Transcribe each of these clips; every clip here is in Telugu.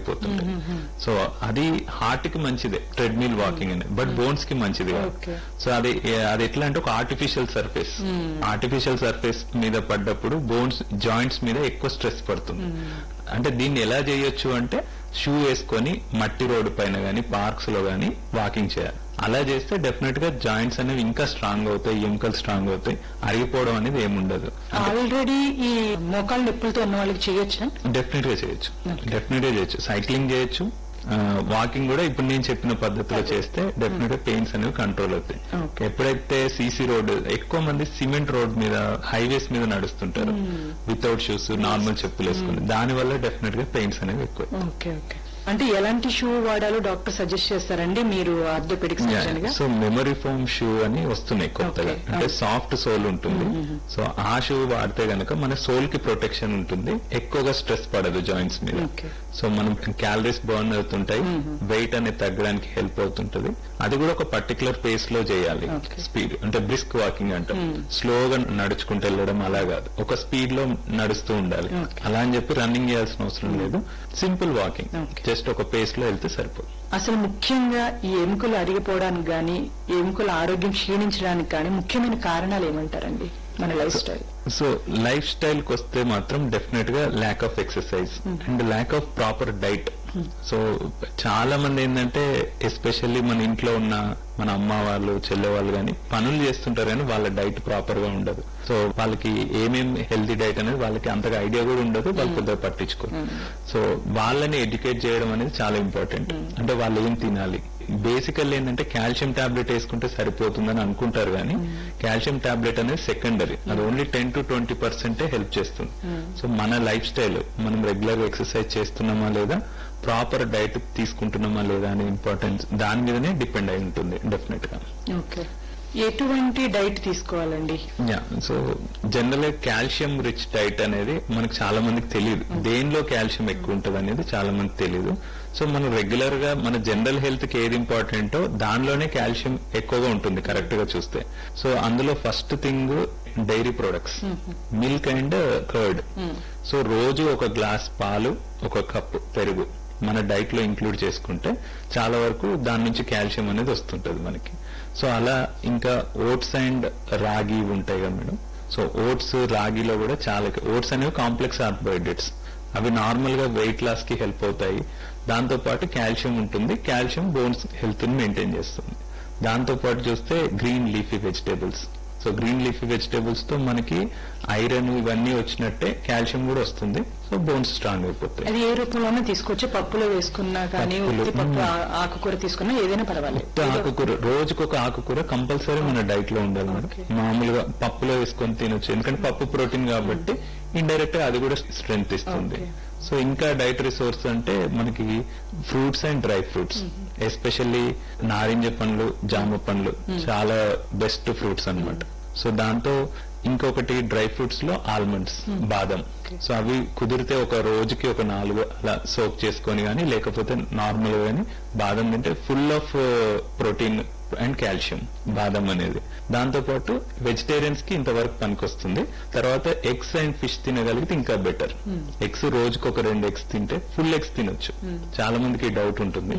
ఆగిపోతుంది సో అది హార్ట్ కి మంచిదే ట్రెడ్మిల్ వాకింగ్ అనేది బట్ బోన్స్ కి మంచిది కాదు Okay. సో అది అది ఎట్లా అంటే ఒక ఆర్టిఫిషియల్ సర్ఫేస్ ఆర్టిఫిషియల్ సర్ఫేస్ మీద పడ్డప్పుడు బోన్స్ జాయింట్స్ మీద ఎక్కువ స్ట్రెస్ పడుతుంది అంటే దీన్ని ఎలా చేయొచ్చు అంటే షూ వేసుకొని మట్టి రోడ్డు పైన గానీ పార్క్స్ లో గానీ వాకింగ్ చేయాలి అలా చేస్తే డెఫినెట్ గా జాయింట్స్ అనేవి ఇంకా స్ట్రాంగ్ అవుతాయి ఎముకలు స్ట్రాంగ్ అవుతాయి అరిగిపోవడం అనేది ఏముండదు ఆల్రెడీ ఈ మోకాళ్ళ నొప్పులతో ఉన్న వాళ్ళకి చేయొచ్చా డెఫినెట్ గా చేయొచ్చు Okay. డెఫినెట్ గా చేయొచ్చు సైక్లింగ్ చేయొచ్చు వాకింగ్ కూడా ఇప్పుడు నేను చెప్పిన పద్ధతిలో చేస్తే డెఫినెట్ గా పెయిన్స్ అనేవి కంట్రోల్ అవుతాయి Okay. ఎప్పుడైతే సీసీ రోడ్ ఎక్కువ మంది సిమెంట్ రోడ్ మీద హైవేస్ మీద నడుస్తుంటారు వితౌట్ షూస్ నార్మల్ చెప్పులు వేసుకుని దాని వల్ల డెఫినెట్ గా పెయిన్స్ అనేవి ఎక్కువ ఓకే ఓకే అంటే ఎలాంటి షూ వాడాలో డాక్టర్ సజెస్ట్ చేస్తారండి మీరు ఆర్థోపెడిక్ సర్జన్ గా సో మెమరీ ఫోమ్ షూ అని వస్తున్నాయి కొత్తగా Okay. అంటే Okay. సాఫ్ట్ సోల్ ఉంటుంది సో ఆ షూ వాడితే గనక మన సోల్ కి ప్రొటెక్షన్ ఉంటుంది ఎక్కువగా స్ట్రెస్ పడదు జాయింట్స్ మీద Okay. సో మనం క్యాలరీస్ బర్న్ అవుతుంటాయి వెయిట్ అనేది తగ్గడానికి హెల్ప్ అవుతుంటది అది కూడా ఒక పర్టికులర్ పేస్ లో చేయాలి Okay. స్పీడ్ అంటే బ్రిస్క్ వాకింగ్ అంటాం స్లోగా నడుచుకుంటూ వెళ్ళడం అలా కాదు ఒక స్పీడ్ లో నడుస్తూ ఉండాలి Okay. అలా అని చెప్పి రన్నింగ్ చేయాల్సిన అవసరం లేదు సింపుల్ వాకింగ్ Okay. జస్ట్ ఒక పేస్ లో వెళ్తే సరిపోదు అసలు ముఖ్యంగా ఈ ఎముకలు అరిగిపోవడానికి గాని ఎముకల ఆరోగ్యం క్షీణించడానికి గాని ముఖ్యమైన కారణాలు ఏమంటారండి మన lifestyle so lifestyle కి వస్తే మాత్రం డెఫినెట్ గా lack of exercise and lack of proper diet so చాలా మంది ఏంటంటే ఎస్పెషల్లీ మన ఇంట్లో ఉన్న మన అమ్మ వాళ్ళు చెల్లె వాళ్ళు కానీ పనులు చేస్తుంటారు కానీ వాళ్ళ డైట్ ప్రాపర్ గా ఉండదు సో వాళ్ళకి ఏమేం హెల్తీ డైట్ అనేది వాళ్ళకి అంతగా ఐడియా కూడా ఉండదు వాళ్ళు పెద్దగా పట్టించుకోరు సో వాళ్ళని ఎడ్యుకేట్ చేయడం అనేది చాలా ఇంపార్టెంట్ అంటే వాళ్ళు ఏం తినాలి బేసికల్ ఏంటంటే కాల్షియం టాబ్లెట్ వేసుకుంటే సరిపోతుందని అనుకుంటారు కానీ కాల్షియం టాబ్లెట్ అనేది సెకండరీ అది ఓన్లీ టెన్ టు ట్వంటీ పర్సెంటే హెల్ప్ చేస్తుంది సో మన లైఫ్ స్టైల్ మనం రెగ్యులర్ ఎక్సర్సైజ్ చేస్తున్నామా లేదా ప్రాపర్ డైట్ తీసుకుంటున్నామా లేదా అనే ఇంపార్టెన్స్ దాని మీదనే డిపెండ్ అయి ఉంటుంది డెఫినెట్ గా ఓకే ఎటువంటి డైట్ తీసుకోవాలండి యా సో జనరల్ గా కాల్షియం రిచ్ డైట్ అనేది మనకు చాలా మందికి తెలియదు దేనిలో కాల్షియం ఎక్కువ ఉంటుంది అనేది చాలా మందికి తెలియదు సో మనం రెగ్యులర్ గా మన జనరల్ హెల్త్ కి ఏది ఇంపార్టెంటో దానిలోనే కాల్షియం ఎక్కువగా ఉంటుంది కరెక్ట్ గా చూస్తే సో అందులో first thing dairy products milk and curd so రోజు ఒక గ్లాస్ పాలు ఒక కప్ పెరుగు మన డైట్ లో ఇంక్లూడ్ చేసుకుంటే చాలా వరకు దాని నుంచి కాల్షియం అనేది వస్తుంటది మనకి సో అలా ఇంకా ఓట్స్ అండ్ రాగి ఉంటాయి కదా మేడం సో ఓట్స్ రాగిలో కూడా చాలా ఓట్స్ అనేవి కాంప్లెక్స్ కార్బోహైడ్రేట్స్ అవి నార్మల్ గా వెయిట్ లాస్ కి హెల్ప్ అవుతాయి దాంతో పాటు కాల్షియం ఉంటుంది కాల్షియం బోన్స్ హెల్త్ ని మెయింటైన్ చేస్తుంది దాంతో పాటు చూస్తే green leafy vegetables so green leafy vegetables తో మనకి ఐరన్ ఇవన్నీ వచ్చినట్టే కాల్షియం కూడా వస్తుంది సో బోన్స్ స్ట్రాంగ్ అయిపోతాయి అది ఏ రూపంలోనే తీసుకోవచ్చు పప్పులో వేసుకున్నా కానీ పప్పులో, ఉత్తి పప్పు మ్మ్. ఆ- ఆకుకూర తీసుకున్నా ఏదైనా పర్వాలేదు ఉత్త ఆకుకూర రోజుకొక ఆకుకూర కంపల్సరీ మన డైట్ లో ఉండాలి మేడం Okay. మామూలుగా పప్పులో వేసుకొని తినొచ్చు ఎందుకంటే పప్పు ప్రోటీన్ కాబట్టి ఇండైరెక్ట్ గా అది కూడా స్ట్రెంగ్త్ ఇస్తుంది Okay. సో ఇంకా డైట్ రిసోర్స్ అంటే మనకి fruits and dry fruits especially నారింజ పండ్లు జామ పండ్లు చాలా బెస్ట్ ఫ్రూట్స్ అన్నమాట సో దాంతో ఇంకొకటి డ్రై ఫ్రూట్స్ లో ఆల్మండ్స్ బాదం Okay. సో అవి కుదిరితే ఒక రోజుకి ఒక నాలుగు అలా సోక్ చేసుకొని కానీ లేకపోతే నార్మల్ గానీ బాదం తింటే full of protein and calcium బాదం అనేది దాంతో పాటు వెజిటేరియన్స్ కి ఇంతవరకు పనికొస్తుంది తర్వాత ఎగ్స్ అండ్ ఫిష్ తినగలిగితే ఇంకా బెటర్ ఎగ్స్ రోజుకి ఒక రెండు ఎగ్స్ తింటే ఫుల్ ఎగ్స్ తినొచ్చు చాలా మందికి డౌట్ ఉంటుంది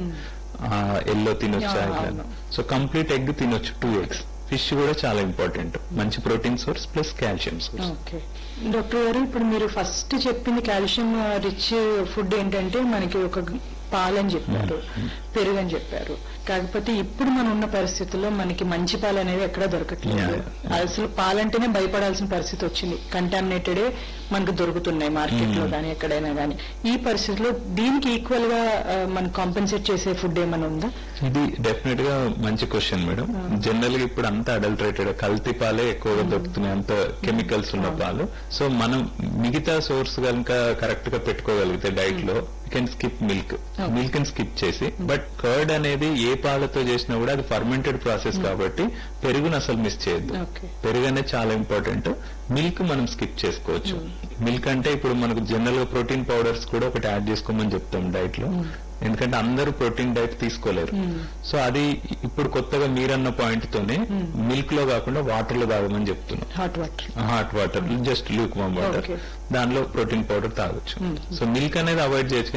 ఎల్లో తినొచ్చా Yeah, ఇట్లా అవును. సో కంప్లీట్ ఎగ్ తినొచ్చు టూ ఎగ్స్ ఫిష్ కూడా చాలా ఇంపార్టెంట్ మంచి protein source plus calcium source okay doctor గారు ఇప్పుడు మీరు ఫస్ట్ చెప్పింది కాల్షియం రిచ్ ఫుడ్ ఏంటంటే మనకి ఒక పాలని చెప్పారు పెరుగు అని చెప్పారు కాకపోతే ఇప్పుడు మనం ఉన్న పరిస్థితుల్లో మనకి మంచి పాలు అనేది ఎక్కడా దొరకట్లేదు Yeah, yeah. అసలు పాలంటేనే భయపడాల్సిన పరిస్థితి వచ్చింది కంటామినేటెడే మనకు దొరుకుతున్నాయి మార్కెట్ లో కానీ ఎక్కడైనా కానీ ఈ పరిస్థితిలో దీనికి ఈక్వల్ గా ఆ, మనం కాంపెన్సేట్ చేసే ఫుడ్ ఏమైనా ఉందా ఇది డెఫినెట్ గా మంచి క్వశ్చన్ మేడం జనరల్ గా ఇప్పుడు అంతా అడల్టరేటెడ్ కల్తీ పాలే ఎక్కువగా దొరుకుతున్నాయి అంత కెమికల్స్ ఉన్న పాలు సో మనం మిగతా సోర్స్ కనుక కరెక్ట్ గా పెట్టుకోగలిగితే డైట్ లో కెన్ స్కిప్ మిల్క్ మిల్క్ ని స్కిప్ చేసి బట్ కర్డ్ అనేది ఏ పాలతో చేసినా కూడా అది ఫర్మెంటెడ్ ప్రాసెస్ కాబట్టి పెరుగును అసలు మిస్ చేయొద్దు ఓకే పెరుగు అనేది చాలా ఇంపార్టెంట్ మిల్క్ మనం స్కిప్ చేసుకోవచ్చు మిల్క్ అంటే ఇప్పుడు మనకు జనరల్ గా ప్రోటీన్ పౌడర్స్ కూడా ఒకటి యాడ్ చేసుకోమని చెప్తాం డైట్ లో ఎందుకంటే అందరూ ప్రోటీన్ డైట్ తీసుకోలేరు సో అది ఇప్పుడు కొత్తగా మీరన్న పాయింట్ తోనే మిల్క్ లో కాకుండా వాటర్ లో తాగమని చెప్తున్నాం hot water hot water just lukewarm water Okay. దానిలో ప్రోటీన్ పౌడర్ తాగొచ్చు సో మిల్క్ అనేది అవాయిడ్ చేయొచ్చు కానీ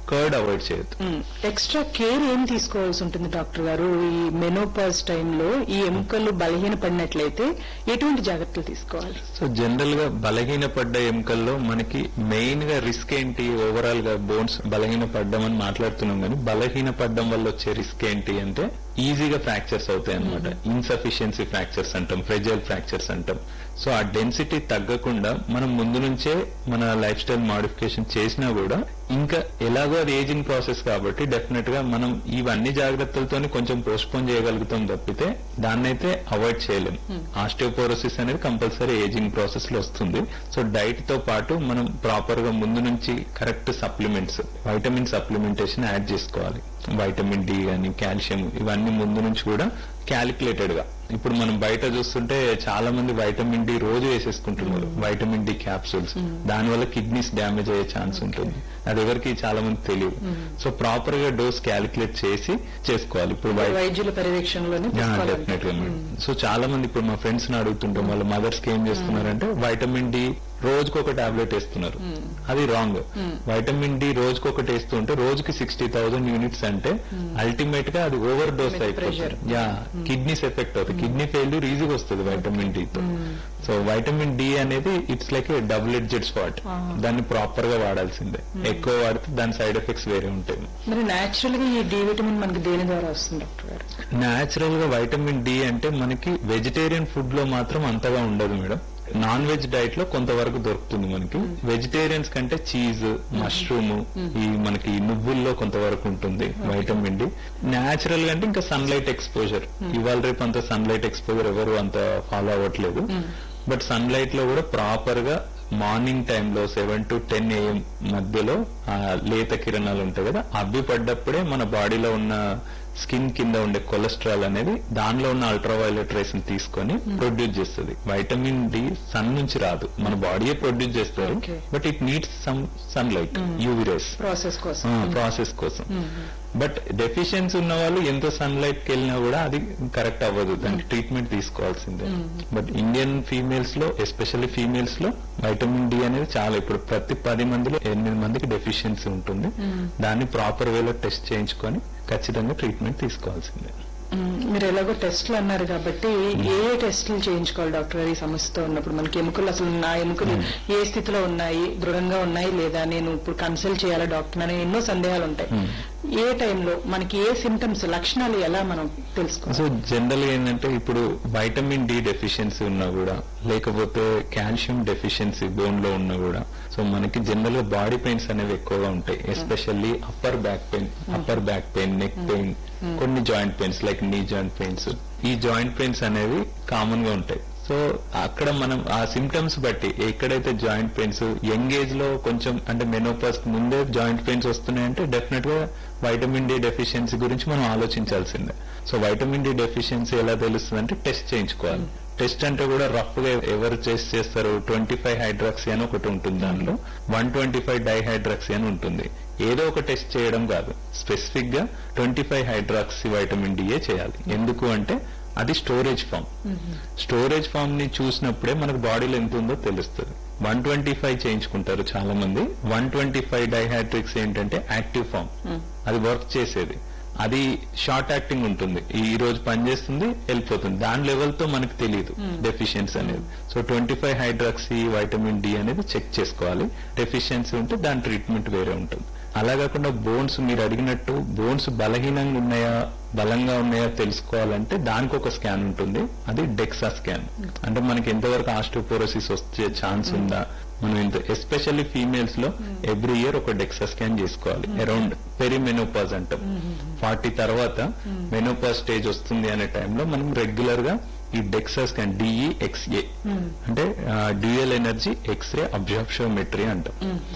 కర్డ్ అవాయిడ్ చేయొద్దు ఎక్స్ట్రా కేర్ ఏం తీసుకోవాల్సి ఉంటుంది డాక్టర్ గారు ఈ మెనోపాజ్ టైంలో ఈ ఎముకలు బలహీన పడినట్లయితే ఎటువంటి జాగ్రత్తలు తీసుకోవాలి సో జనరల్ గా బలహీన పడ్డ ఎముకల్లో మనకి మెయిన్ గా రిస్క్ ఏంటి ఓవరాల్ గా బోన్స్ బలహీన పడ్డం అని మాట్లాడుతున్నాం కానీ బలహీన పడ్డం వల్ల వచ్చే రిస్క్ ఏంటి అంటే ఈజీగా ఫ్రాక్చర్స్ అవుతాయి అనమాట ఇన్సఫిషియన్సీ ఫ్రాక్చర్స్ అంటాం ఫ్రెజైల్ ఫ్రాక్చర్స్ అంటాం సో ఆ డెన్సిటీ తగ్గకుండా మనం ముందు నుంచే మన లైఫ్ స్టైల్ మాడిఫికేషన్ చేసినా కూడా ఇంకా ఎలాగో అది ఏజింగ్ ప్రాసెస్ కాబట్టి డెఫినెట్ గా మనం ఇవన్నీ జాగ్రత్తలతోని కొంచెం పోస్ట్పోన్ చేయగలుగుతాం తప్పితే దాన్నైతే అవాయిడ్ చేయలేం ఆస్టియోపోరోసిస్ అనేది కంపల్సరీ ఏజింగ్ ప్రాసెస్ లో వస్తుంది సో డైట్ తో పాటు మనం ప్రాపర్ గా ముందు నుంచి correct supplements vitamin supplementation add చేసుకోవాలి వైటమిన్ డి గాని కాల్షియం ఇవన్నీ ముందు నుంచి కూడా క్యాలిక్యులేటెడ్ గా ఇప్పుడు మనం బయట చూస్తుంటే చాలా మంది వైటమిన్ డి రోజు వేసేసుకుంటున్నారు వైటమిన్ డి క్యాప్సూల్స్ దానివల్ల కిడ్నీస్ డ్యామేజ్ అయ్యే ఛాన్స్ ఉంటుంది అది ఎవరికి చాలా మంది తెలియదు సో ప్రాపర్ గా డోస్ క్యాలిక్యులేట్ చేసి చేసుకోవాలి ఇప్పుడు వై- వైద్యుల పర్యవేక్షణలోనే తీసుకోవాలంటారు. డెఫినెట్ గా మేడం సో చాలా మంది ఇప్పుడు మా ఫ్రెండ్స్ ని అడుగుతుంటాం వాళ్ళ మదర్స్ కి ఏం చేస్తున్నారంటే వైటమిన్ డి రోజుకు ఒక టాబ్లెట్ వేస్తున్నారు అది రాంగ్ వైటమిన్ డి రోజుకు ఒకటి వేస్తుంటే రోజుకి సిక్స్టీ థౌసండ్ యూనిట్స్ అంటే అల్టిమేట్ గా అది ఓవర్ డోస్ With అయిపోతుంది pressure. యా కిడ్నీస్ ఎఫెక్ట్ అవుతుంది కిడ్నీ ఫెయిల్యూర్ ఈజీగా వస్తుంది వైటమిన్ డి తో సో వైటమిన్ డి అనేది it's like a double edged spot దాన్ని ప్రాపర్ గా వాడాల్సిందే ఎక్కువ వాడితే దాని సైడ్ ఎఫెక్ట్స్ వేరే ఉంటాయి మరి నేచురల్ గా ఈ డి విటమిన్ మనకి దేని ద్వారా వస్తుంది డాక్టర్ గారు న్యాచురల్ గా వైటమిన్ డి అంటే మనకి వెజిటేరియన్ ఫుడ్ లో మాత్రం అంతగా ఉండదు మేడం నాన్ వెజ్ డైట్ లో కొంతవరకు దొరుకుతుంది మనకి వెజిటేరియన్స్ కంటే చీజ్ మష్రూమ్ ఈ మనకి నువ్వుల్లో కొంతవరకు ఉంటుంది వైటమిన్ డి న్యాచురల్ గా అంటే ఇంకా సన్లైట్ ఎక్స్పోజర్ ఇవాళ రేపు అంత సన్లైట్ ఎక్స్పోజర్ ఎవరు అంత ఫాలో అవ్వట్లేదు బట్ సన్లైట్ లో కూడా ప్రాపర్ గా మార్నింగ్ టైంలో సెవెన్ టు టెన్ ఏఎం మధ్యలో ఆ లేత కిరణాలు ఉంటాయి కదా అవి పడ్డప్పుడే మన బాడీలో ఉన్న స్కిన్ కింద ఉండే కొలెస్ట్రాల్ అనేది దానిలో ఉన్న అల్ట్రావైలెట్ రేస్ ని తీసుకొని ప్రొడ్యూస్ చేస్తుంది వైటమిన్ డి సన్ నుంచి రాదు మన బాడీయే ప్రొడ్యూస్ చేస్తారు Okay. But it needs some sunlight UV rays process కోసం ప్రాసెస్ కోసం బట్ డెఫిషియన్సీ ఉన్న వాళ్ళు ఎంత సన్లైట్ కి వెళ్ళినా కూడా అది కరెక్ట్ అవ్వదు దానికి ట్రీట్మెంట్ తీసుకోవాల్సిందే బట్ ఇండియన్ ఫీమేల్స్ లో ఎస్పెషల్లీ ఫీమేల్స్ లో వైటమిన్ డి అనేది చాలా ఇప్పుడు ప్రతి పది మందిలో ఎనిమిది మందికి డెఫిషియన్సీ ఉంటుంది దాన్ని ప్రాపర్ వేలో టెస్ట్ చేయించుకొని ఖచ్చితంగా ట్రీట్మెంట్ తీసుకోవాల్సిందే మ్మ్. మీరు ఎలాగో టెస్ట్లు అన్నారు కాబట్టి ఏ ఏ టెస్టులు చేయించుకోవాలి డాక్టర్ గారు ఈ సమస్యతో ఉన్నప్పుడు మనకి ఎముకలు అసలు నా ఎముకలు ఏ స్థితిలో ఉన్నాయి దృఢంగా ఉన్నాయి లేదా నేను ఇప్పుడు కన్సల్ట్ చేయాలా డాక్టర్ అని ఎన్నో సందేహాలు ఉంటాయి ఏ టైంలో మనకి ఏ సిమ్టమ్స్ లక్షణాలు ఎలా మనం తెలుసుకోవాలి సో జనరల్ గా ఏంటంటే ఇప్పుడు వైటమిన్ డి డెఫిషియన్సీ ఉన్నా కూడా లేకపోతే కాల్షియం డెఫిషియన్సీ బోన్ లో ఉన్నా కూడా సో మనకి జనరల్ గా బాడీ పెయిన్స్ అనేవి ఎక్కువగా ఉంటాయి especially upper back pain upper back pain neck pain కొన్ని joint pains like knee joint pains ఈ జాయింట్ పెయిన్స్ అనేవి కామన్ గా ఉంటాయి సో అక్కడ మనం ఆ సిమ్టమ్స్ బట్టి ఎక్కడైతే జాయింట్ పెయిన్స్ యంగ్ ఏజ్ లో కొంచెం అంటే మెనోపాస్ ముందే జాయింట్ పెయిన్స్ వస్తున్నాయంటే డెఫినెట్ గా వైటమిన్ డి డెఫిషియన్సీ గురించి మనం ఆలోచించాల్సిందే సో వైటమిన్ డి డెఫిషియన్సీ ఎలా తెలుస్తుంది అంటే టెస్ట్ చేయించుకోవాలి టెస్ట్ అంటే కూడా రఫ్ గా ఎవరు టెస్ట్ చేస్తారు ట్వంటీ ఫైవ్ హైడ్రాక్సీ అని ఒకటి ఉంటుంది దానిలో వన్ ట్వంటీ ఫైవ్ డైహైడ్రాక్సీ అని ఉంటుంది ఏదో ఒక టెస్ట్ చేయడం కాదు స్పెసిఫిక్ గా ట్వంటీ ఫైవ్ హైడ్రాక్సీ వైటమిన్ డిఏ చేయాలి ఎందుకు అంటే అది స్టోరేజ్ ఫామ్ స్టోరేజ్ ఫామ్ ని చూసినప్పుడే మనకు బాడీలో ఎంత ఉందో తెలుస్తుంది వన్ ట్వంటీ ఫైవ్ చేయించుకుంటారు చాలా మంది వన్ ట్వంటీ ఫైవ్ డైహాట్రిక్స్ ఏంటంటే యాక్టివ్ ఫామ్ అది వర్క్ చేసేది అది షార్ట్ యాక్టింగ్ ఉంటుంది ఈ రోజు పనిచేస్తుంది వెళ్ళిపోతుంది దాని లెవెల్ తో మనకు తెలియదు డెఫిషియన్సీ అనేది so twenty five hydroxy vitamin D అనేది చెక్ చేసుకోవాలి డెఫిషియన్సీ ఉంటే దాని ట్రీట్మెంట్ వేరే ఉంటుంది అలా కాకుండా బోన్స్ మీరు అడిగినట్టు బోన్స్ బలహీనంగా ఉన్నాయా బలంగా ఉన్నాయా తెలుసుకోవాలంటే దానికి ఒక స్కాన్ ఉంటుంది అది డెక్సా స్కాన్ అంటే మనకి ఎంతవరకు ఆస్టియోపోరోసిస్ వచ్చే ఛాన్స్ ఉందా మనం ఇంత ఎస్పెషల్లీ ఫీమేల్స్ లో ఎవ్రీ ఇయర్ ఒక డెక్సా స్కాన్ చేసుకోవాలి అరౌండ్ పెరిమెనోపాజ్ అంటాం ఫార్టీ తర్వాత మెనోపాజ్ స్టేజ్ వస్తుంది అనే టైంలో మనం రెగ్యులర్ గా ఈ డెక్సా స్కాన్ డిఈఎక్స్ఏ అంటే డ్యూయల్ ఎనర్జీ ఎక్స్రే అబ్జార్ప్షోమెట్రీ అంటాం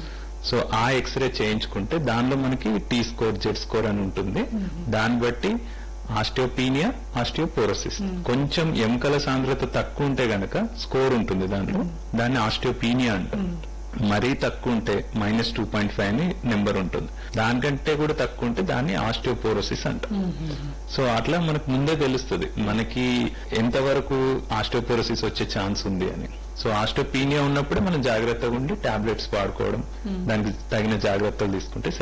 సో ఆ ఎక్స్రే చేయించుకుంటే దానిలో మనకి టీ స్కోర్ జెడ్ స్కోర్ అని ఉంటుంది దాన్ని బట్టి ఆస్టియోపీనియా ఆస్టియోపోరోసిస్ కొంచెం ఎముకల సాంద్రత తక్కువ ఉంటే గనక స్కోర్ ఉంటుంది దాంట్లో దాన్ని ఆస్టియోపీనియా అంటాం మరీ తక్కువ ఉంటే మైనస్ టూ పాయింట్ ఫైవ్ అని నెంబర్ ఉంటుంది దానికంటే కూడా తక్కువ ఉంటే దాన్ని ఆస్టియోపోరోసిస్ అంటాం సో అట్లా మనకు ముందే తెలుస్తుంది మనకి ఎంతవరకు ఆస్టియోపోరోసిస్ వచ్చే ఛాన్స్ ఉంది అని సో ఆస్టియోపీనియా ఉన్నప్పుడే మనం జాగ్రత్తగా ఉండి టాబ్లెట్స్ వాడుకోవడం దానికి తగిన జాగ్రత్తలు తీసుకుంటే సెట్ అవుతుంది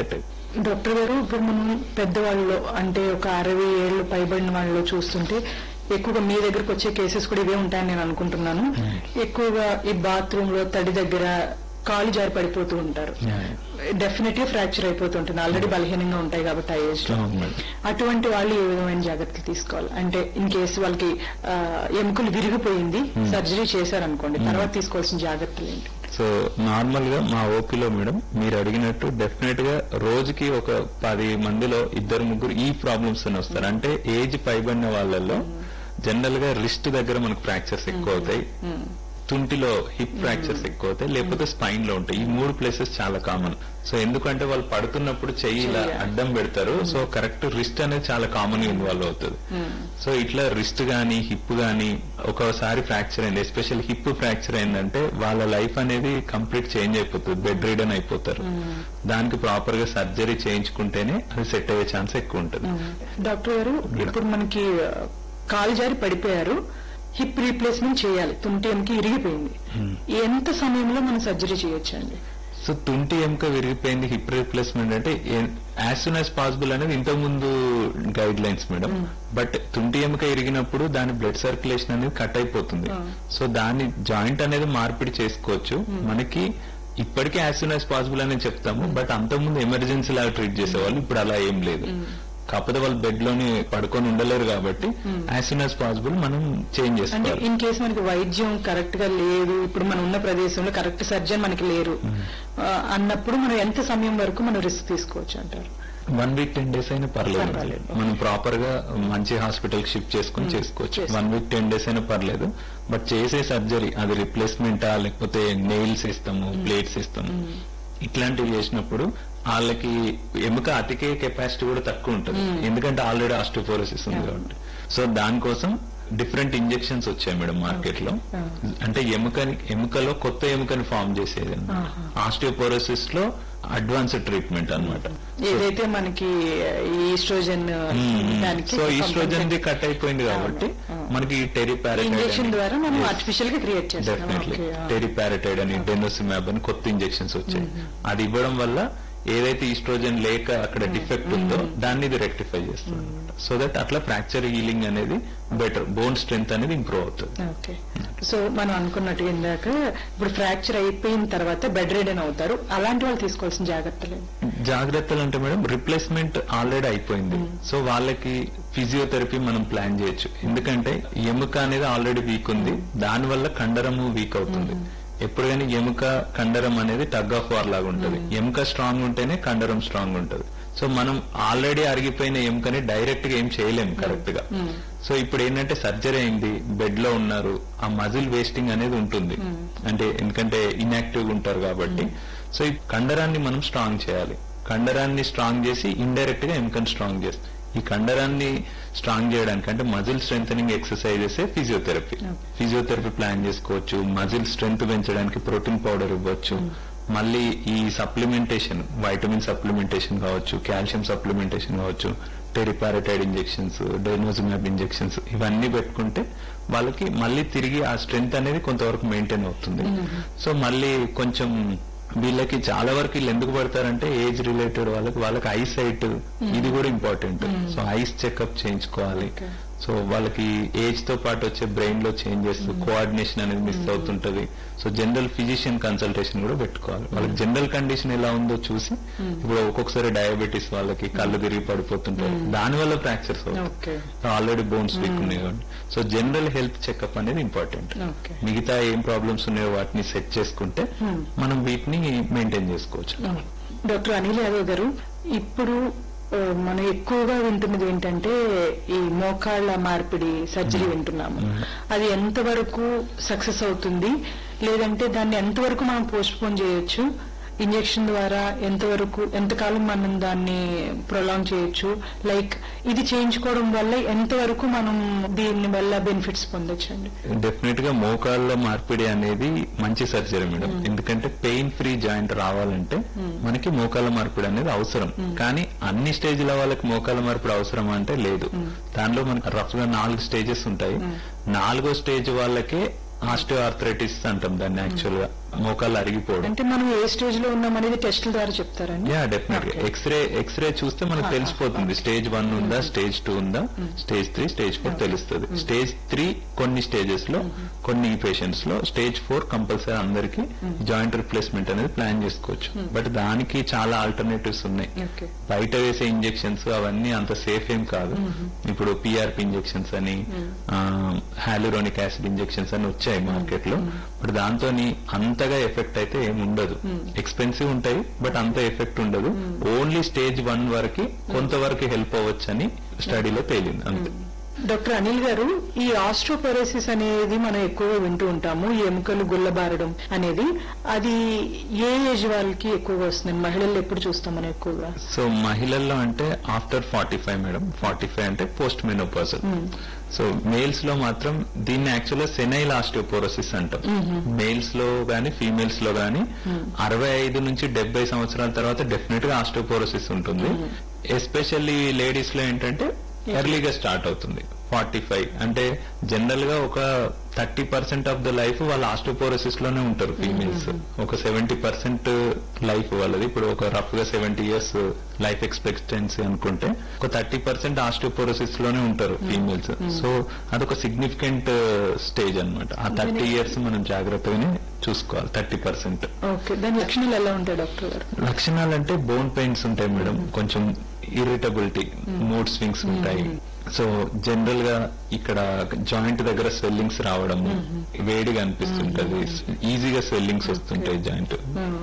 డాక్టర్ గారు ఇప్పుడు మనం పెద్దవాళ్ళలో అంటే ఒక అరవై ఏళ్ళు పైబడిన వాళ్ళలో చూస్తుంటే ఎక్కువగా మీ దగ్గరకు వచ్చే కేసెస్ కూడా ఇవే ఉంటాయని నేను అనుకుంటున్నాను ఎక్కువగా ఈ బాత్రూమ్ లో తడి దగ్గర కాలు జారి పడిపోతూ ఉంటారు డెఫినెట్ గా ఫ్రాక్చర్ అయిపోతుంటుంది ఆల్రెడీ బలహీనంగా ఉంటాయి కాబట్టి ఆ ఏజ్ లో అవును మేడం. అటువంటి వాళ్ళు ఏ విధమైన జాగ్రత్తలు తీసుకోవాలి అంటే ఇన్ కేసు వాళ్ళకి ఆ, ఎముకలు విరిగిపోయింది సర్జరీ చేశారనుకోండి తర్వాత తీసుకోవాల్సిన జాగ్రత్తలు ఏంటి సో నార్మల్ గా మా ఓపీలో మేడం మీరు అడిగినట్టు డెఫినెట్ గా రోజుకి ఒక పది మందిలో ఇద్దరు ముగ్గురు ఈ ప్రాబ్లమ్స్ అని వస్తారు అంటే ఏజ్ పైబడిన వాళ్ళల్లో జనరల్ గా రిస్ట్ దగ్గర మనకు ఫ్రాక్చర్స్ ఎక్కువ అవుతాయి తుంటిలో హిప్ ఫ్రాక్చర్స్ ఎక్కువ అవుతాయి లేకపోతే స్పైన్ లో ఉంటాయి ఈ మూడు ప్లేసెస్ చాలా కామన్ సో ఎందుకంటే వాళ్ళు పడుతున్నప్పుడు చెయ్యి ఇలా చెయ్యి. అడ్డం పెడతారు సో కరెక్ట్ రిస్ట్ అనేది చాలా కామన్ ఇన్వాల్వ్ అవుతుంది సో ఇట్లా రిస్ట్ గానీ హిప్ గానీ ఒకసారి ఫ్రాక్చర్ అయింది ఎస్పెషల్ హిప్ ఫ్రాక్చర్ అయిందంటే వాళ్ళ లైఫ్ అనేది కంప్లీట్ చేంజ్ అయిపోతుంది బెడ్ రీడన్ అయిపోతారు దానికి ప్రాపర్ గా సర్జరీ చేయించుకుంటేనే అది సెట్ అయ్యే ఛాన్స్ ఎక్కువ ఉంటుంది డాక్టర్ గారు ఇప్పుడు మనకి ఆ, కాలు జారి పడిపోయారు హిప్ రీప్లేస్మెంట్ చేయాలి తుంటి ఎముక ఇరిగిపోయింది ఎంత సమయంలో మనం సర్జరీ చేయొచ్చండి సో తుంటి ఎముక విరిగిపోయింది హిప్ రీప్లేస్మెంట్ అంటే యాజ్ సూన్ యాజ్ పాసిబుల్ అనేది ఇంతకు ముందు గైడ్ లైన్స్ మేడం బట్ తుంటి ఎముక ఇరిగినప్పుడు దాని బ్లడ్ సర్క్యులేషన్ అనేది కట్ అయిపోతుంది సో దాని జాయింట్ అనేది మార్పిడి చేసుకోవచ్చు మనకి ఇప్పటికీ యాజ్ సూన్ యాజ్ పాసిబుల్ అనేది చెప్తాము బట్ అంతకుముందు ఎమర్జెన్సీ లాగా ట్రీట్ చేసేవాళ్ళు ఇప్పుడు అలా ఏం లేదు కాకపోతే వాళ్ళు బెడ్ లోని పడుకొని ఉండలేరు కాబట్టి యాజ్ సూన్ యాజ్ పాసిబుల్ మనం చేంజ్ అంటే చేసుకోవాలి ఇన్ కేసు మనకి వైద్యం కరెక్ట్ గా లేదు ఇప్పుడు మనం ఉన్న ప్రదేశంలో కరెక్ట్ సర్జన్ మనకి లేరు ఆ, అన్నప్పుడు మనం ఎంత సమయం వరకు మనం రిస్క్ తీసుకోవచ్చు అంటారు వన్ వీక్ టెన్ డేస్ అయినా పర్లేదు పర్వాలేదు. మనం ప్రాపర్ గా మంచి హాస్పిటల్ షిఫ్ట్ చేసుకుని చేసుకోవచ్చు చేసుకో- వన్ వీక్ టెన్ డేస్ అయినా పర్లేదు బట్ చేసే సర్జరీ అది రిప్లేస్మెంటా లేకపోతే నెయిల్స్ ఇస్తాము ప్లేట్స్ ఇస్తాము ఇట్లాంటివి చేసినప్పుడు వాళ్ళకి ఎముక అతికే కెపాసిటీ కూడా తక్కువ ఉంటుంది ఎందుకంటే ఆల్రెడీ ఆస్టోపోరోసిస్ ఉంది కాబట్టి సో దానికోసం డిఫరెంట్ ఇంజెక్షన్స్ వచ్చాయి మేడం మార్కెట్ లో అంటే ఎముకని ఎముకలో కొత్త ఎముకని ఫామ్ చేసేది ఆస్టియోపోరోసిస్ లో అడ్వాన్స్డ్ ట్రీట్మెంట్ అన్నమాట ఏదైతే మనకి ఈస్ట్రోజన్ దానికి సో ఈస్ట్రోజన్ ది కట్ అయిపోయింది కాబట్టి మనకి ఇంజెక్షన్ ద్వారా మనం టెరిపారటైడ్ ఆర్టిఫిషియల్ గా క్రియేట్ చేస్తాం డెఫినెట్లీ Okay, ah. టెరిపారటైడ్ అని డెనోసిమాబ్ అని కొత్త ఇంజెక్షన్స్ వచ్చాయి అది ఇవ్వడం వల్ల ఏదైతే ఈస్ట్రోజన్ లేక అక్కడ డిఫెక్ట్ ఉందో దాన్ని ఇది రెక్టిఫై చేస్తుంది సో దట్ అట్లా ఫ్రాక్చర్ హీలింగ్ అనేది బెటర్ బోన్ స్ట్రెంత్ అనేది ఇంప్రూవ్ అవుతుంది ఓకే సో మనం అనుకున్నట్టు ఇందాక ఇప్పుడు ఫ్రాక్చర్ అయిపోయిన తర్వాత బెడ్ రిడన్ అవుతారు అలాంటి వాళ్ళు తీసుకోవాల్సిన జాగ్రత్తలు ఏంటి? జాగ్రత్తలు అంటే మేడం రిప్లేస్మెంట్ ఆల్రెడీ అయిపోయింది సో వాళ్ళకి ఫిజియోథెరపీ మనం ప్లాన్ చేయొచ్చు ఎందుకంటే ఎముక అనేది ఆల్రెడీ వీక్ ఉంది దాని వల్ల కండరము వీక్ అవుతుంది ఎప్పుడు కానీ ఎముక కండరం అనేది టగ్ ఆఫ్ వార్ లాగా ఉంటుంది ఎముక స్ట్రాంగ్ ఉంటేనే కండరం స్ట్రాంగ్ ఉంటుంది సో మనం ఆల్రెడీ అరిగిపోయిన ఎముకని డైరెక్ట్ గా ఏం చేయలేము కరెక్ట్ గా సో ఇప్పుడు ఏంటంటే సర్జరీ అయింది బెడ్ లో ఉన్నారు ఆ మజిల్ వేస్టింగ్ అనేది ఉంటుంది అంటే ఎందుకంటే ఇన్యాక్టివ్ గా ఉంటారు కాబట్టి సో ఈ కండరాన్ని మనం స్ట్రాంగ్ చేయాలి కండరాన్ని స్ట్రాంగ్ చేసి ఇండైరెక్ట్ గా ఎముకని స్ట్రాంగ్ చేస్తాం ఈ కండరాన్ని స్ట్రాంగ్ చేయడానికి అంటే muscle strength exercises physiotherapy physiotherapy plan చేసుకోవచ్చు మజిల్ స్ట్రెంగ్త్ పెంచడానికి ప్రోటీన్ పౌడర్ ఇవ్వచ్చు మళ్ళీ ఈ సప్లిమెంటేషన్ వైటమిన్ సప్లిమెంటేషన్ కావచ్చు కాల్షియం సప్లిమెంటేషన్ కావచ్చు టెరిపారటైడ్ ఇంజెక్షన్స్ డైనోజిమాబ్ ఇంజెక్షన్స్ ఇవన్నీ పెట్టుకుంటే వాళ్ళకి మళ్ళీ తిరిగి ఆ స్ట్రెంగ్త్ అనేది కొంతవరకు మెయింటైన్ అవుతుంది సో మళ్ళీ కొంచెం వీళ్ళకి చాలా వరకు వీళ్ళు ఎందుకు పడతారంటే ఏజ్ రిలేటెడ్ వాళ్ళకి వాళ్ళకి ఐ సైట్ ఇది కూడా ఇంపార్టెంట్ సో ఐస్ చెకప్ చేయించుకోవాలి Okay. సో వాళ్ళకి ఏజ్ తో పాటు వచ్చే బ్రెయిన్ లో చేంజెస్ కోఆర్డినేషన్ అనేది మిస్ అవుతుంటది సో జనరల్ ఫిజిషియన్ కన్సల్టేషన్ కూడా పెట్టుకోవాలి వాళ్ళకి జనరల్ కండిషన్ ఎలా ఉందో చూసి ఇప్పుడు ఒక్కొక్కసారి డయాబెటీస్ వాళ్ళకి కళ్ళు తిరిగి పడిపోతుంటారు దాని వల్ల ఫ్రాక్చర్స్ అవుతాయి ఓకే ఆల్రెడీ బోన్స్ వీక్ ఉన్నాయి కాబట్టి సో జనరల్ హెల్త్ చెకప్ అనేది ఇంపార్టెంట్ ఓకే మిగతా ఏం ప్రాబ్లమ్స్ ఉన్నాయో వాటిని సెట్ చేసుకుంటే మనం వీటిని మెయింటైన్ చేసుకోవచ్చు డాక్టర్ అనిల్ యాదవ్ గారు ఇప్పుడు ఆ, మనం ఎక్కువగా వింటున్నది ఏంటంటే ఈ మోకాళ్ళ మార్పిడి సర్జరీ వింటున్నాము అది ఎంతవరకు సక్సెస్ అవుతుంది లేదంటే దాన్ని ఎంతవరకు మనం పోస్ట్ పోన్ చేయొచ్చు ఇంజెక్షన్ ద్వారా ఎంతవరకు ఎంతకాలం మనం దాన్ని ప్రొలాంగ్ చేయొచ్చు లైక్ ఇది చేయించుకోవడం వల్ల ఎంతవరకు మనం దీని వల్ల బెనిఫిట్స్ పొందొచ్చండి డెఫినెట్ గా మోకాళ్ళ మార్పిడి అనేది మంచి సర్జరీ మేడం ఎందుకంటే పెయిన్ ఫ్రీ జాయింట్ రావాలంటే మనకి మోకాళ్ళ మార్పిడి అనేది అవసరం కానీ అన్ని స్టేజ్ల వాళ్ళకి మోకాళ్ళ మార్పిడి అవసరం అంటే లేదు దానిలో మనకి రఫ్ గా నాలుగు స్టేజెస్ ఉంటాయి నాలుగో స్టేజ్ వాళ్ళకే ఆస్టియో ఆర్థరైటిస్ అంటాం దాన్ని యాక్చువల్ గా మోకాళ్ళు అరిగిపోవడం అంటే మనం ఏ స్టేజ్ లో ఉన్నాం అనేది టెస్టుల ద్వారా చెప్తారండి యా డెఫినెట్ గా ఎక్స్రే ఎక్స్రే చూస్తే మనకు Ah, తెలిసిపోతుంది స్టేజ్ వన్ ఉందా స్టేజ్ టూ ఉందా స్టేజ్ త్రీ స్టేజ్ ఫోర్ తెలుస్తుంది స్టేజ్ త్రీ కొన్ని స్టేజెస్ లో కొన్ని పేషెంట్స్ లో స్టేజ్ ఫోర్ కంపల్సరీ అందరికి జాయింట్ రిప్లేస్మెంట్ అనేది ప్లాన్ చేసుకోవచ్చు బట్ దానికి చాలా ఆల్టర్నేటివ్స్ ఉన్నాయి ఓకే బయట వేసే ఇంజెక్షన్స్ అవన్నీ అంత సేఫ్ ఏం కాదు ఇప్పుడు పిఆర్పి ఇంజెక్షన్స్ అని హాలురోనిక్ యాసిడ్ ఇంజెక్షన్స్ అని వచ్చాయి మార్కెట్ లో బట్ దాంతో అంతగా ఎఫెక్ట్ అయితే ఏమి ఉండదు ఎక్స్పెన్సివ్ ఉంటాయి బట్ అంత ఎఫెక్ట్ ఉండదు ఓన్లీ స్టేజ్ వన్ వరకు కొంతవరకు హెల్ప్ అవ్వచ్చు అని స్టడీలో తేలింది అంతే డాక్టర్ అనిల్ గారు ఈ ఆస్ట్రోపొరోసిస్ అనేది మనం ఎక్కువగా వింటూ ఉంటాము ఈ ఎముకలు గుల్లబారడం అనేది అది ఏ ఏజ్ వాళ్ళకి ఎక్కువగా వస్తుంది మహిళల్లో ఎప్పుడు చూస్తాం మనం ఎక్కువగా సో మహిళల్లో అంటే after forty five madam forty five అంటే పోస్ట్ మెనోపాజల్ సో మేల్స్ లో మాత్రం దీన్ని యాక్చువల్గా సెనైల్ ఆస్టియోపోరోసిస్ అంటాం మేల్స్ లో గానీ ఫీమేల్స్ లో గానీ అరవై ఐదు నుంచి డెబ్బై సంవత్సరాల తర్వాత డెఫినెట్ గా ఆస్టియోపోరోసిస్ ఉంటుంది ఎస్పెషల్లీ లేడీస్ లో ఏంటంటే ఎర్లీగా స్టార్ట్ అవుతుంది ఫార్టీ ఫైవ్ అంటే జనరల్ గా ఒక thirty percent of the life వాళ్ళ ఆస్టియోపోరోసిస్ లోనే ఉంటారు ఫీమేల్స్ ఒక సెవెంటీ పర్సెంట్ లైఫ్ వాళ్ళది ఇప్పుడు ఒక రఫ్ గా సెవెంటీ ఇయర్స్ లైఫ్ ఎక్స్పెక్టెన్సీ అనుకుంటే ఒక థర్టీ పర్సెంట్ ఆస్టియోపోరోసిస్ లోనే ఉంటారు ఫీమేల్స్ సో అదొక సిగ్నిఫికెంట్ స్టేజ్ అన్నమాట ఆ థర్టీ ఇయర్స్ మనం జాగ్రత్తగానే చూసుకోవాలి థర్టీ పర్సెంట్ ఓకే దాని లక్షణాలు ఎలా ఉంటాయి డాక్టర్ గారు లక్షణాలు అంటే బోన్ పెయిన్స్ ఉంటాయి మేడం కొంచెం ఇరిటబిలిటీ మూడ్ స్వింగ్స్ ఉంటాయి సో జనరల్ గా ఇక్కడ జాయింట్ దగ్గర స్వెల్లింగ్స్ రావడము వేడిగా అనిపిస్తుంటది ఈజీగా స్వెల్లింగ్స్ వస్తుంటాయి జాయింట్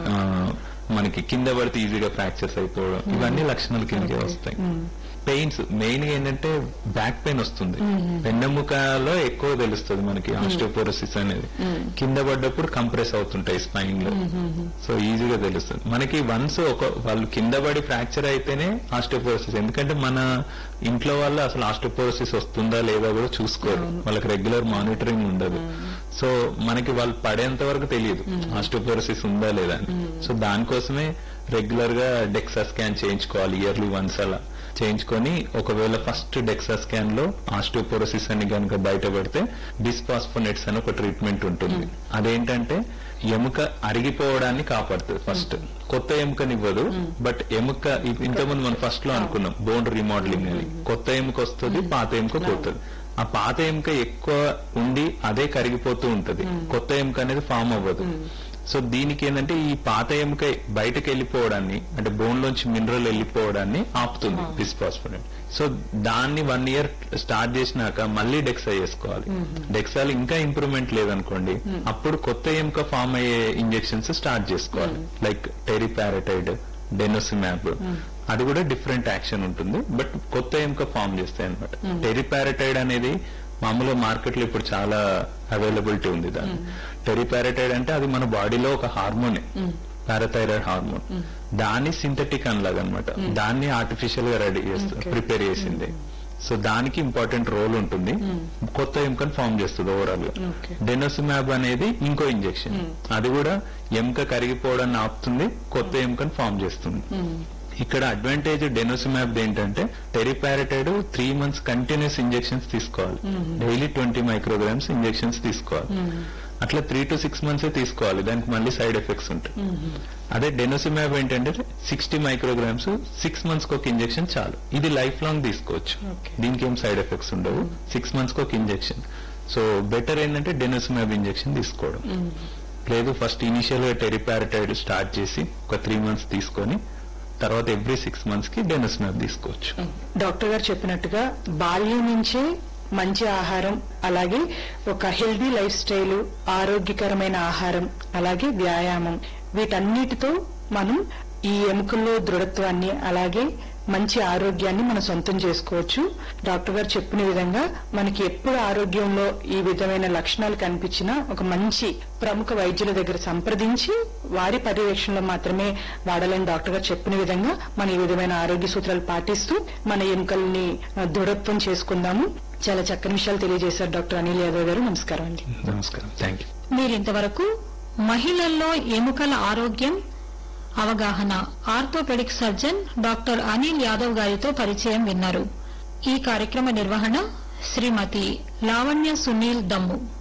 మనకి కింద పడితే ఈజీగా ఫ్రాక్చర్స్ అయిపోవడం ఇవన్నీ లక్షణాల కిందకే వస్తాయి పెయిన్స్ మెయిన్ గా ఏంటంటే బ్యాక్ పెయిన్ వస్తుంది వెన్నెముకలో ఎక్కువ తెలుస్తుంది మనకి ఆస్టియోపోరోసిస్ అనేది కింద పడ్డప్పుడు కంప్రెస్ అవుతుంటాయి స్పైన్ లో సో ఈజీగా తెలుస్తుంది మనకి వన్స్ ఒక వాళ్ళు కింద పడి ఫ్రాక్చర్ అయితేనే ఆస్టియోపోరోసిస్ ఎందుకంటే మన ఇంట్లో వాళ్ళు అసలు ఆస్టియోపోరోసిస్ వస్తుందా లేదా కూడా చూసుకోరు వాళ్ళకి రెగ్యులర్ మానిటరింగ్ ఉండదు సో మనకి వాళ్ళు పడేంత వరకు తెలియదు ఆస్టియోపోరోసిస్ ఉందా లేదా అని సో దానికోసమే రెగ్యులర్ గా డెక్సా స్కాన్ చేయించుకోవాలి ఇయర్లీ వన్స్ అలా చేయించుకొని ఒకవేళ ఫస్ట్ డెక్సా స్కాన్ లో ఆస్టియోపోరోసిస్ అని కనుక బయటపడితే డిస్పాస్ఫోనెట్స్ అని ఒక ట్రీట్మెంట్ ఉంటుంది అదేంటంటే ఎముక అరిగిపోవడాన్ని కాపాడుతుంది ఫస్ట్ కొత్త ఎముకనివ్వదు బట్ ఎముక ఇ- ఇంతకుముందు మనం ఫస్ట్ లో అనుకున్నాం బోన్ రీమోడలింగ్ అని కొత్త ఎముక వస్తుంది పాత ఎముక పోతుంది ఆ పాత ఎముక ఎక్కువ ఉండి అదే కరిగిపోతూ ఉంటది కొత్త ఎముక అనేది ఫామ్ అవ్వదు సో దీనికి ఏంటంటే ఈ పాత ఎముక బయటకు వెళ్ళిపోవడాన్ని అంటే బోన్ లోంచి మినరల్ వెళ్ళిపోవడాన్ని ఆపుతుంది బిస్పాస్ఫోనేట్ సో దాన్ని వన్ ఇయర్ స్టార్ట్ చేసినాక మళ్ళీ డెక్సా చేసుకోవాలి డెక్సాలు ఇంకా ఇంప్రూవ్మెంట్ లేదనుకోండి అప్పుడు కొత్త ఎముక ఫామ్ అయ్యే ఇంజెక్షన్స్ స్టార్ట్ చేసుకోవాలి లైక్ టెరిపారటైడ్ డెనోసిమాబ్ అది కూడా డిఫరెంట్ యాక్షన్ ఉంటుంది బట్ కొత్త ఎముక ఫామ్ చేస్తాయి అనమాట టెరిపారటైడ్ అనేది మామూలుగా మార్కెట్ లో ఇప్పుడు చాలా అవైలబిలిటీ ఉంది దాని టెరిపారటైడ్ అంటే అది మన బాడీలో ఒక హార్మోనే పారాథైరాయిడ్ హార్మోన్ దాన్ని సింథటిక్ అనలాగనమాట దాన్ని ఆర్టిఫిషియల్ గా రెడీ చేస్తారు ప్రిపేర్ చేసింది సో దానికి ఇంపార్టెంట్ రోల్ ఉంటుంది కొత్త ఎముకను ఫామ్ చేస్తుంది ఓవరాల్ గా Okay. డెనోసిమాబ్ అనేది ఇంకో ఇంజెక్షన్ అది కూడా ఎముక కరిగిపోవడాన్ని ఆపుతుంది కొత్త ఎముకను ఫామ్ చేస్తుంది ఇక్కడ అడ్వాంటేజ్ డెనోసిమాబ్ ఏంటంటే teriparatide three months continuous injections తీసుకోవాలి డైలీ ట్వంటీ మైక్రోగ్రామ్స్ ఇంజెక్షన్స్ తీసుకోవాలి అట్లా త్రీ టు సిక్స్ మంత్స్ తీసుకోవాలి దానికి మళ్ళీ సైడ్ ఎఫెక్ట్స్ ఉంటాయి అదే డెనోసిమాబ్ ఏంటంటే సిక్స్టీ మైక్రోగ్రామ్స్ సిక్స్ మంత్స్ కి ఒక ఇంజెక్షన్ చాలు ఇది లైఫ్ లాంగ్ తీసుకోవచ్చు Okay. దీనికి ఏం సైడ్ ఎఫెక్ట్స్ ఉండవు సిక్స్ మంత్స్ కి ఒక ఇంజెక్షన్ సో బెటర్ ఏంటంటే డెనోసిమాబ్ ఇంజెక్షన్ తీసుకోవడం లేదు ఫస్ట్ ఇనిషియల్ గా టెరిపారటైడ్ స్టార్ట్ చేసి ఒక త్రీ మంత్స్ తీసుకొని తర్వాత ఎవ్రీ సిక్స్ మంత్స్ కి డెనోసిమాబ్ తీసుకోవచ్చు డాక్టర్ గారు చెప్పినట్టుగా బాల్యం నుంచే మంచి ఆహారం అలాగే ఒక హెల్దీ లైఫ్ స్టైల్ ఆరోగ్యకరమైన ఆహారం అలాగే వ్యాయామం వీటన్నిటితో మనం ఈ ఎముకల్లో దృఢత్వాన్ని అలాగే మంచి ఆరోగ్యాన్ని మనం సొంతం చేసుకోవచ్చు డాక్టర్ గారు చెప్పిన విధంగా మనకి ఎప్పుడు ఆరోగ్యంలో ఈ విధమైన లక్షణాలు కనిపించినా ఒక మంచి ప్రముఖ వైద్యుల దగ్గర సంప్రదించి వారి పర్యవేక్షణలో మాత్రమే వాడాలని డాక్టర్ గారు చెప్పిన విధంగా మన ఈ విధమైన ఆరోగ్య సూత్రాలు పాటిస్తూ మన ఎముకల్ని ఆ, దృఢత్వం చేసుకుందాము చాలా చక్కని విషయాలు తెలియజేశారు డాక్టర్ అనిల్ యాదవ్ గారు నమస్కారం అండి నమస్కారం థ్యాంక్ యూ మీరింతవరకు మహిళల్లో ఎముకల ఆరోగ్యం అవగాహన orthopaedic surgeon doctor Anil Yadav గారితో పరిచయం విన్నారు ఈ కార్యక్రమ నిర్వహణ శ్రీమతి లావణ్య సునీల్ దమ్ము